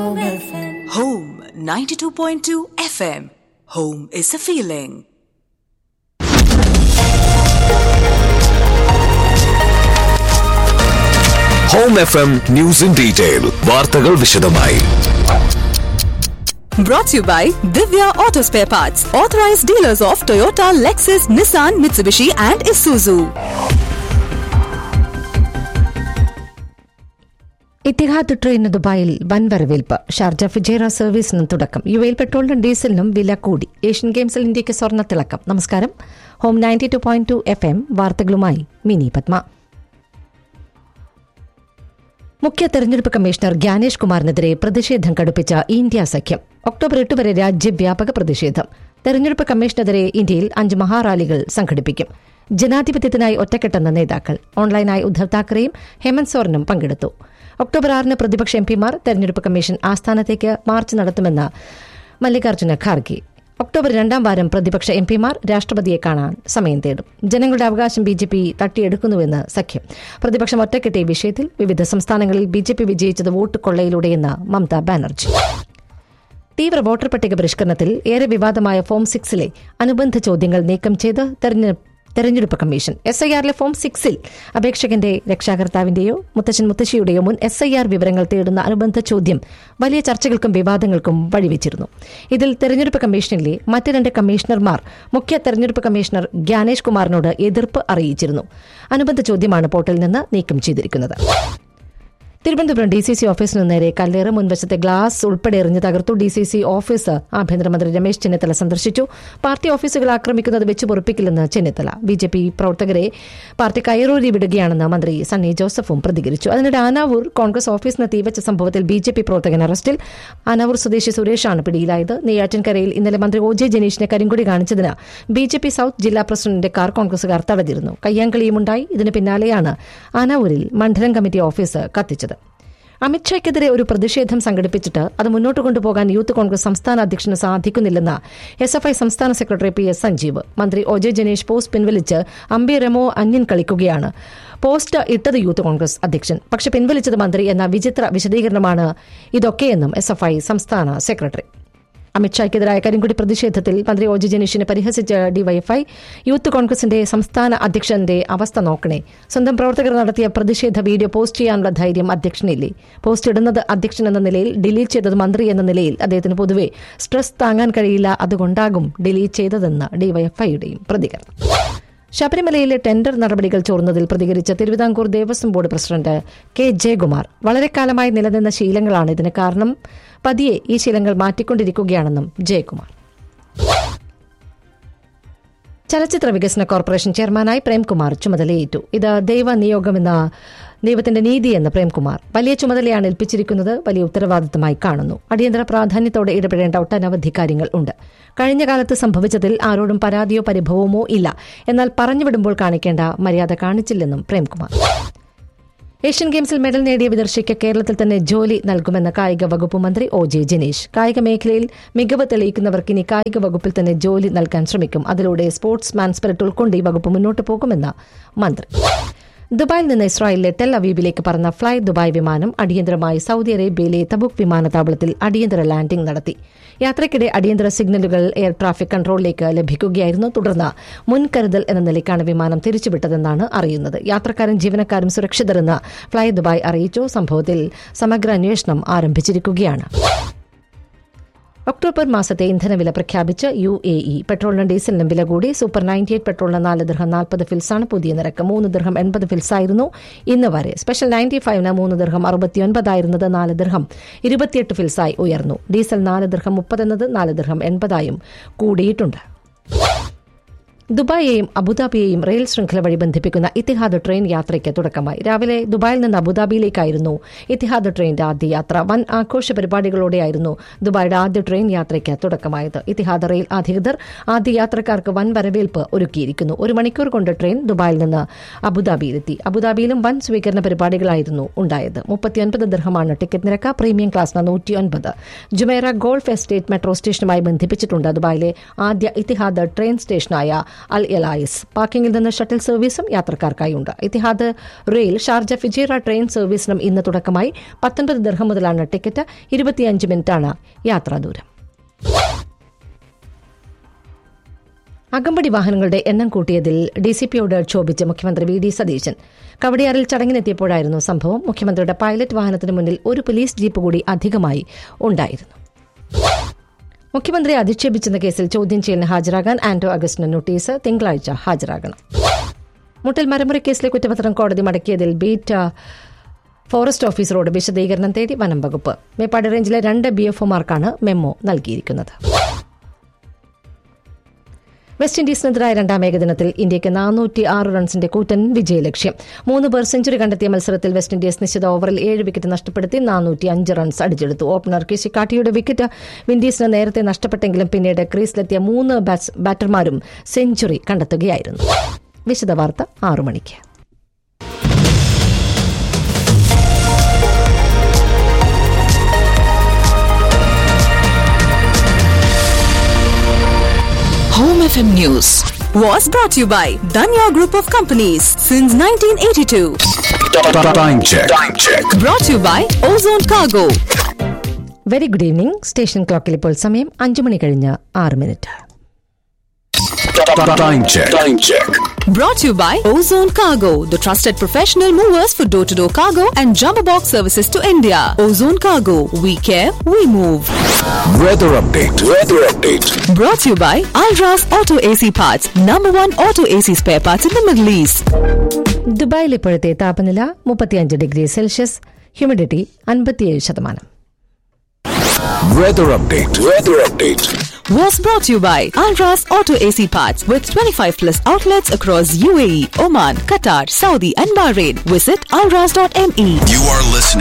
Home FM. Home 92.2 FM. Home is a feeling. Home F M news in detail വാർത്തകൾ വിശദമായി Brought to you by Divya Auto Spare Parts, authorized dealers of Toyota, Lexus, Nissan, Mitsubishi, and Isuzu. Etihad ട്രെയിന് ദുബായിൽ വൻ വരവേൽപ്പ് Sharjah ഫിജേറ സർവീസിനും തുടക്കം U എയിൽ പെട്രോളിനും ഡീസലിനും വില കൂടി ഏഷ്യൻ ഗെയിംസിൽ ഇന്ത്യയ്ക്ക് സ്വർണ്ണ തിളക്കം നമസ്കാരം home ninety two point two F M വാർത്തകളുമായി മിനി പത്മ മുഖ്യ തെരഞ്ഞെടുപ്പ് കമ്മീഷണർ ഗ്യാനേഷ് കുമാറിനെതിരെ പ്രതിഷേധം കടുപ്പിച്ച ഇന്ത്യ സഖ്യം ഒക്ടോബർ എട്ട് വരെ രാജ്യവ്യാപക പ്രതിഷേധം തെരഞ്ഞെടുപ്പ് കമ്മീഷനെതിരെ ഇന്ത്യയിൽ അഞ്ച് മഹാറാലികൾ സംഘടിപ്പിക്കും ജനാധിപത്യത്തിനായി ഒറ്റക്കെട്ടെന്ന നേതാക്കൾ ഓൺലൈനായി ഉദ്ധവ് താക്കറെയും ഹേമന്ത് സോറനും പങ്കെടുത്തു ഒക്ടോബർ ആറിന് പ്രതിപക്ഷ എംപിമാർ തെരഞ്ഞെടുപ്പ് കമ്മീഷൻ ആസ്ഥാനത്തേക്ക് മാർച്ച് നടത്തുമെന്ന് മല്ലികാർജ്ജുന ഖാർഗെ ഒക്ടോബർ രണ്ടാം വാരം പ്രതിപക്ഷ എംപിമാർ രാഷ്ട്രപതിയെ കാണാൻ സമയം തേടും ജനങ്ങളുടെ അവകാശം ബി ജെ പി തട്ടിയെടുക്കുന്നുവെന്ന് സഖ്യം പ്രതിപക്ഷം ഒറ്റക്കെട്ടിയ വിഷയത്തിൽ വിവിധ സംസ്ഥാനങ്ങളിൽ ബി ജെ പി വിജയിച്ചത് വോട്ട് കൊള്ളയിലൂടെയെന്ന് മമതാ ബാനർജി തീവ്ര വോട്ടർ പട്ടിക പരിഷ്കരണത്തിൽ ഏറെ വിവാദമായ ഫോം സിക്സിലെ അനുബന്ധ ചോദ്യങ്ങൾ നീക്കം ചെയ്ത് തെരഞ്ഞെടുപ്പ് തെരഞ്ഞെടുപ്പ് കമ്മീഷൻ എസ് ഐ ആറിലെ ഫോം സിക്സിൽ അപേക്ഷകന്റെ രക്ഷാകർത്താവിന്റെയോ മുത്തച്ഛൻ മുത്തശ്ശിയുടെയോ മുൻ എസ് ഐ ആർ വിവരങ്ങൾ തേടുന്ന അനുബന്ധ ചോദ്യം വലിയ ചർച്ചകൾക്കും വിവാദങ്ങൾക്കും വഴിവെച്ചിരുന്നു ഇതിൽ തെരഞ്ഞെടുപ്പ് കമ്മീഷനിലെ മറ്റ് രണ്ട് കമ്മീഷണർമാർ മുഖ്യ തെരഞ്ഞെടുപ്പ് കമ്മീഷണർ ഗ്യാനേഷ് കുമാറിനോട് എതിർപ്പ് അറിയിച്ചിരുന്നു അനുബന്ധ ചോദ്യമാണ് പോർട്ടലിൽ നിന്ന് നീക്കം ചെയ്തിരിക്കുന്നത് തിരുവനന്തപുരം ഡി സി സി ഓഫീസിന് നേരെ കല്ലേറ് മുൻവശത്തെ ഗ്ലാസ് ഉൾപ്പെടെ എറിഞ്ഞ് തകർത്തു ഡി സി സി ഓഫീസ് ആഭ്യന്തരമന്ത്രി രമേശ് ചെന്നിത്തല സന്ദർശിച്ചു പാർട്ടി ഓഫീസുകൾ ആക്രമിക്കുന്നത് വെച്ച് പൊറുപ്പിക്കില്ലെന്ന് ചെന്നിത്തല ബി ജെ പി പ്രവർത്തകരെ പാർട്ടി കയറൂരി വിടുകയാണെന്ന് മന്ത്രി സണ്ണി ജോസഫും പ്രതികരിച്ചു അതിനിടെ ആനാവൂർ കോൺഗ്രസ് ഓഫീസിന് തീവച്ച സംഭവത്തിൽ ബി ജെ പി പ്രവർത്തകൻ അറസ്റ്റിൽ ആനാവൂർ സ്വദേശി സുരേഷാണ് പിടിയിലായത് നെയ്യാറ്റിൻകരയിൽ ഇന്നലെ മന്ത്രി ഒ ജെ ജനീഷിനെ കരിങ്കൊടി കാണിച്ചതിന് ബി ജെ പി സൌത്ത് ജില്ലാ പ്രസിഡന്റിന്റെ കാർ കോൺഗ്രസുകാർ തടഞ്ഞിരുന്നു കയ്യാങ്കളിയുമുണ്ടായി ഇതിന് പിന്നാലെയാണ് ആനാവൂരിൽ മണ്ഡലം കമ്മിറ്റി ഓഫീസ് കത്തിച്ചത് അമിത്ഷായ്ക്കെതിരെ ഒരു പ്രതിഷേധം സംഘടിപ്പിച്ചിട്ട് അത് മുന്നോട്ട് കൊണ്ടുപോകാൻ യൂത്ത് കോൺഗ്രസ് സംസ്ഥാന അധ്യക്ഷന് സാധിക്കുന്നില്ലെന്ന് എസ് എഫ് ഐ സംസ്ഥാന സെക്രട്ടറി പി എസ് സഞ്ജീവ് മന്ത്രി ഒ ജെ ജനീഷ് പോസ്റ്റ് പിൻവലിച്ച് അമ്പി റെമോ അന്യൻ കളിക്കുകയാണ് പോസ്റ്റ് ഇട്ടത് യൂത്ത് കോൺഗ്രസ് അധ്യക്ഷൻ പക്ഷെ പിൻവലിച്ചത് മന്ത്രി എന്ന വിചിത്ര വിശദീകരണമാണ് ഇതൊക്കെയെന്നും എസ് എഫ് ഐ സംസ്ഥാന സെക്രട്ടറി അമിത്ഷായ്ക്കെതിരായ കരിങ്കുടി പ്രതിഷേധത്തിൽ മന്ത്രി ഒ ജെ ജനീഷിനെ പരിഹസിച്ച ഡിവൈഎഫ്ഐ യൂത്ത് കോൺഗ്രസിന്റെ സംസ്ഥാന അധ്യക്ഷന്റെ അവസ്ഥ നോക്കണേ സ്വന്തം പ്രവർത്തകർ നടത്തിയ പ്രതിഷേധ വീഡിയോ പോസ്റ്റ് ചെയ്യാനുള്ള ധൈര്യം അധ്യക്ഷനില്ലേ പോസ്റ്റ് ഇടുന്നത് അധ്യക്ഷൻ എന്ന നിലയിൽ ഡിലീറ്റ് ചെയ്തത് മന്ത്രി എന്ന നിലയിൽ അദ്ദേഹത്തിന് പൊതുവെ സ്ട്രെസ് താങ്ങാൻ കഴിയില്ല അതുകൊണ്ടാകും ഡിലീറ്റ് ചെയ്തതെന്ന് ഡിവൈഎഫ്ഐയുടെയും പ്രതികരണം ശബരിമലയിലെ ടെൻഡർ നടപടികൾ ചോർന്നതിൽ പ്രതികരിച്ച Thiruvithamkoor Devaswom board president K Jayakumar വളരെ കാലമായി നിലനിന്ന ശീലങ്ങളാണ് ഇതിന് കാരണം പതിയെ ഈ ശീലങ്ങൾ മാറ്റിക്കൊണ്ടിരിക്കുകയാണെന്നും ജയകുമാർ ചലച്ചിത്ര വികസന കോർപ്പറേഷൻ ചെയർമാനായി പ്രേംകുമാർ ചുമതലയേറ്റു ഇത് ദൈവ നിയോഗമെന്ന ദൈവത്തിന്റെ നീതിയെന്ന് പ്രേംകുമാർ വലിയ ചുമതലയാണ് ഏൽപ്പിച്ചിരിക്കുന്നത് വലിയ ഉത്തരവാദിത്തമായി കാണുന്നു അടിയന്തര പ്രാധാന്യത്തോടെ ഇടപെടേണ്ട ഒട്ടനവധി കാര്യങ്ങൾ ഉണ്ട് കഴിഞ്ഞ കാലത്ത് സംഭവിച്ചതിൽ ആരോടും പരാതിയോ പരിഭവമോ ഇല്ല എന്നാൽ പറഞ്ഞുവിടുമ്പോൾ കാണിക്കേണ്ട മര്യാദ കാണിച്ചില്ലെന്നും പ്രേംകുമാർ ഏഷ്യൻ ഗെയിംസിൽ മെഡൽ നേടിയ വിദർശയ്ക്ക് കേരളത്തിൽ തന്നെ ജോലി നൽകുമെന്ന കായിക വകുപ്പ് മന്ത്രി ഒ ജെ ജനീഷ് കായിക മേഖലയിൽ മികവ് തെളിയിക്കുന്നവർക്ക് ഇനി കായിക വകുപ്പിൽ തന്നെ ജോലി നൽകാൻ ശ്രമിക്കും അതിലൂടെ സ്പോർട്സ് മാൻ സ്പിരിറ്റ് ഉൾക്കൊണ്ട് ഈ വകുപ്പ് മുന്നോട്ട് പോകുമെന്ന് മന്ത്രി ദുബായിൽ നിന്ന് ഇസ്രായേലിലെ ടെൽ അവീബിലേക്ക് പറന്ന ഫ്ളൈ ദുബായ് വിമാനം അടിയന്തരമായി സൗദി അറേബ്യയിലെ തബുക് വിമാനത്താവളത്തിൽ അടിയന്തര ലാൻഡിംഗ് നടത്തി യാത്രയ്ക്കിടെ അടിയന്തര സിഗ്നലുകൾ എയർ ട്രാഫിക് കൺട്രോളിലേക്ക് ലഭിക്കുകയായിരുന്നു തുടർന്ന് മുൻകരുതൽ എന്ന നിലയ്ക്കാണ് വിമാനം തിരിച്ചുവിട്ടതെന്നാണ് അറിയുന്നത് യാത്രക്കാരും ജീവനക്കാരും സുരക്ഷിതരെന്ന് ഫ്ളൈ ദുബായ് അറിയിച്ചു സംഭവത്തിൽ സമഗ്ര അന്വേഷണം ആരംഭിച്ചിരിക്കുകയാണ് ഒക്ടോബർ മാസത്തെ ഇന്ധനവില പ്രഖ്യാപിച്ച് യു എ ഇ പെട്രോളിനും ഡീസലിനും വില കൂടി സൂപ്പർ നയൻറ്റി എയ്റ്റ് പെട്രോളിന് നാല് ദർഹം നാൽപ്പത് ഫിൽസാണ് പുതിയ നിരക്ക് മൂന്ന് ദർഹം എൺപത് ഫിൽസായിരുന്നു ഇന്ന് വരെ സ്പെഷ്യൽ നയൻറ്റി ഫൈവിന് മൂന്ന് ദർഹം അറുപത്തിയൊൻപതായിരുന്നത് നാല് ദർഹം ഇരുപത്തിയെട്ട് ഫിൽസായി ഉയർന്നു ഡീസൽ നാല് ദർഹം മുപ്പതെന്നത് നാല് ദർഹം എൺപതായും കൂടിയിട്ടുണ്ട് ദുബായിയെയും അബുദാബിയെയും റെയിൽ ശൃംഖല വഴി ബന്ധിപ്പിക്കുന്ന ഇത്തിഹാദ് ട്രെയിൻ യാത്രയ്ക്ക് തുടക്കമായി രാവിലെ ദുബായിൽ നിന്ന് അബുദാബിയിലേക്കായിരുന്നു ഇത്തിഹാദ് ട്രെയിനിന്റെ ആദ്യ യാത്ര വൻ ആഘോഷ പരിപാടികളോടെയായിരുന്നു ദുബായിയുടെ ആദ്യ ട്രെയിൻ യാത്രയ്ക്ക് തുടക്കമായത് ഇത്തിഹാദ് റെയിൽ അധികൃതർ ആദ്യ യാത്രക്കാർക്ക് വൻ വരവേൽപ്പ് ഒരുക്കിയിരിക്കുന്നു ഒരു മണിക്കൂർ കൊണ്ട് ട്രെയിൻ ദുബായിൽ നിന്ന് അബുദാബിയിലെത്തി അബുദാബിയിലും വൻ സ്വീകരണ പരിപാടികളായിരുന്നു ഉണ്ടായത് മുപ്പത്തിയൊൻപത് ദർഹമാണ് ടിക്കറ്റ് നിരക്ക് പ്രീമിയം ക്ലാസ്സിന് നൂറ്റിയൊൻപത് ജുമേറ ഗോൾഫ് എസ്റ്റേറ്റ് മെട്രോ സ്റ്റേഷനുമായി ബന്ധിപ്പിച്ചിട്ടുണ്ട് ദുബായിലെ ആദ്യ ഇത്തിഹാദ് ട്രെയിൻ സ്റ്റേഷനായ അൽ എലായിസ് പാർക്കിംഗിൽ നിന്ന് ഷട്ടിൽ സർവീസും യാത്രക്കാർക്കായി ഉണ്ട് Etihad rail Sharjah Fujairah train സർവീസിനും ഇന്ന് തുടക്കമായി പത്തൊൻപത് ദർഹം മുതലാണ് ടിക്കറ്റ് ഇരുപത്തിയഞ്ച് മിനിറ്റാണ് യാത്രാ ദൂരം അകമ്പടി വാഹനങ്ങളുടെ എണ്ണം കൂട്ടിയതിൽ ഡി സി പിയോട് ക്ഷോഭിച്ച് മുഖ്യമന്ത്രി വി ഡി സതീശൻ കവടിയാറിൽ ചടങ്ങിനെത്തിയപ്പോഴായിരുന്നു സംഭവം മുഖ്യമന്ത്രിയുടെ പൈലറ്റ് വാഹനത്തിന് മുന്നിൽ ഒരു പോലീസ് ജീപ്പ് കൂടി അധികമായി ഉണ്ടായിരുന്നു മുഖ്യമന്ത്രി അധിക്ഷേപിച്ചെന്ന കേസിൽ ചോദ്യം ചെയ്യലിന് ഹാജരാകാൻ ആന്റോ അഗസ്റ്റിന് നോട്ടീസ് തിങ്കളാഴ്ച ഹാജരാകണം മുട്ടൽ മരമുറി കേസിലെ കുറ്റപത്രം കോടതി മടക്കിയതിൽ ബീറ്റ് ഫോറസ്റ്റ് ഓഫീസറോട് വിശദീകരണം തേടി വനം വകുപ്പ് മേപ്പാടി റേഞ്ചിലെ രണ്ട് ബി എഫ് ഒമാർക്കാണ് മെമ്മോ നൽകിയിരിക്കുന്നത് വെസ്റ്റ് ഇൻഡീസിനെതിരായ രണ്ടാം ഏകദിനത്തിൽ ഇന്ത്യയ്ക്ക് നാനൂറ്റി ആറ് റൺസിന്റെ കൂറ്റൻ വിജയലക്ഷ്യം മൂന്ന് പേർ സെഞ്ചുറി കണ്ടെത്തിയ മത്സരത്തിൽ വെസ്റ്റ് ഇൻഡീസ് നിശ്ചിത ഓവറിൽ ഏഴ് വിക്കറ്റ് നഷ്ടപ്പെടുത്തി നാനൂറ്റി അഞ്ച് റൺസ് അടിച്ചെടുത്തു ഓപ്പണർ കിഷിക്കാട്ടിയുടെ വിക്കറ്റ് വിൻഡീസിന് നേരത്തെ നഷ്ടപ്പെട്ടെങ്കിലും പിന്നീട് ക്രീസിലെത്തിയ മൂന്ന് ബാറ്റർമാരും സെഞ്ചുറി കണ്ടെത്തുകയായിരുന്നു വിശദവാർത്ത ആറു മണിക്ക് Home FM News was brought to you by Danya Group of Companies since 1982. Time check. Time check. Brought to you by Ozone Cargo. Very good evening station ക്ലോക്കിൽ ഇപ്പോൾ സമയം അഞ്ചു മണി കഴിഞ്ഞ് ആറ് minute Time check. Time check. Brought to you by Ozone Cargo, the trusted professional movers for door to door cargo and jumbo box services to India. Ozone Cargo, we care, we move. Weather update. Weather update. Brought to you by Alras Auto AC Parts, number one auto AC spare parts in the Middle East. ദുബായിൽ ഇപ്പോഴത്തെ താപനില മുപ്പത്തിയഞ്ച് degree Celsius humidity അൻപത്തിയേഴ് ശതമാനം Weather update. Weather update. Was brought to you by Alras Auto AC Parts with 25 plus outlets across UAE, Oman, Qatar, Saudi, and Bahrain. Visit alras.me. You are listening.